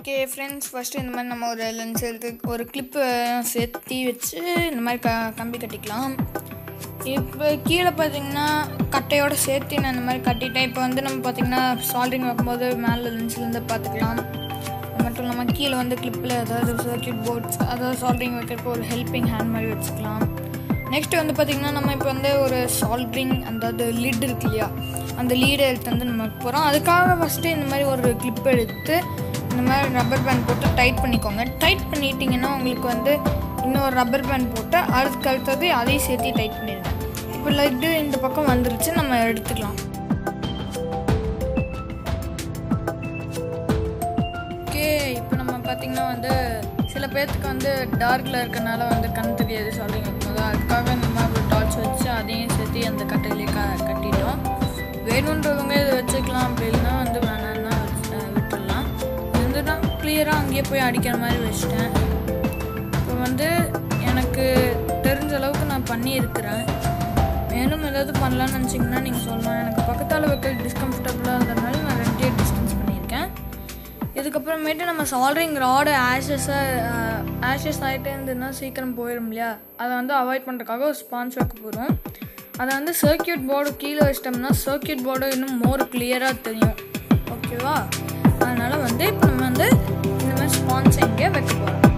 okay friends first இந்த மாதிரி நம்ம ஒரு லென்ஸ் எடுத்து ஒரு கிளிப்பு சேர்த்தி வச்சு இந்த மாதிரி க கம்பி கட்டிக்கலாம் இப்போ கீழே பார்த்தீங்கன்னா கட்டையோட சேர்த்து நான் இந்த மாதிரி கட்டிட்டேன் இப்போ வந்து நம்ம பார்த்தீங்கன்னா சால்ட்ரிங் வைக்கும்போது மேலே லென்ஸ்லேருந்து பார்த்துக்கலாம் அது மட்டும் இல்லாமல் கீழே வந்து கிளிப்பில் ஏதாவது சர்க்கியூட் போர்ட்ஸ் அதாவது சால்ட்ரிங் வைக்கிறப்போ ஒரு ஹெல்பிங் ஹேண்ட் மாதிரி வச்சுக்கலாம் நெக்ஸ்ட் வந்து பார்த்திங்கன்னா நம்ம இப்போ வந்து ஒரு சால்ட்ரிங் அதாவது லிட் இருக்கு இல்லையா அந்த லீடை எடுத்து வந்து நம்ம போகிறோம் அதுக்காக ஃபஸ்ட்டு இந்த மாதிரி ஒரு கிளிப் எடுத்து இந்த மாதிரி ரப்பர் பேண்ட் போட்டு டைட் பண்ணிக்கோங்க டைட் பண்ணிட்டீங்கன்னா உங்களுக்கு வந்து இன்னொரு ரப்பர் பேண்ட் போட்டு அதுக்கு அடுத்தது அதையும் சேர்த்து டைட் பண்ணிடுங்க இப்போ லட்டு இந்த பக்கம் வந்துருச்சு நம்ம எடுத்துக்கலாம் ஓகே இப்போ நம்ம பார்த்திங்கன்னா வந்து சில பேர்த்துக்கு வந்து டார்க்கில் இருக்கனால வந்து கண் தெரியாது சொல்லிங்க இருக்கும்போது அதுக்காக இந்த மாதிரி ஒரு டார்ச் வச்சு அதையும் சேர்த்து அந்த கட்டையிலே க கட்டிட்டோம் வேணுன்றவங்க இதை வச்சுக்கலாம் அப்படின்னா வந்து வேணாம்னா வச்சு- அஹ் விட்டுடலாம் இது வந்து நான் கிளியராக அங்கேயே போய் அடிக்கிற மாதிரி வச்சிட்டேன் இப்போ வந்து எனக்கு தெரிஞ்ச அளவுக்கு நான் பண்ணியிருக்கிறேன் மேலும் ஏதாவது பண்ணலாம்னு நினச்சிங்கன்னா நீங்கள் சொல்லலாம் எனக்கு பக்கத்தால் வைக்க டிஸ்கம்ஃபர்டபுளாக இருந்ததுனால நான் ரெண்டே டிஸ்டன்ஸ் பண்ணியிருக்கேன் இதுக்கப்புறமேட்டு நம்ம சால்ட்ரிங் ராடு ஆஷஸாக ஆஷஸ் ஆகிட்டே இருந்ததுன்னா சீக்கிரம் போயிடும் இல்லையா அதை வந்து அவாய்ட் பண்ணுறதுக்காக ஒரு ஸ்பான்ஸ் வைக்க போகிறோம் அதை வந்து சர்க்கியூட் போர்டு கீழே வச்சிட்டோம்னா சர்க்கியூட் போர்டு இன்னும் மோர் கிளியராக தெரியும் ஓகேவா அதனால் வந்து இப்போ நம்ம வந்து இந்த மாதிரி ஸ்பான்ஸ் எங்கே வைக்க போகிறோம்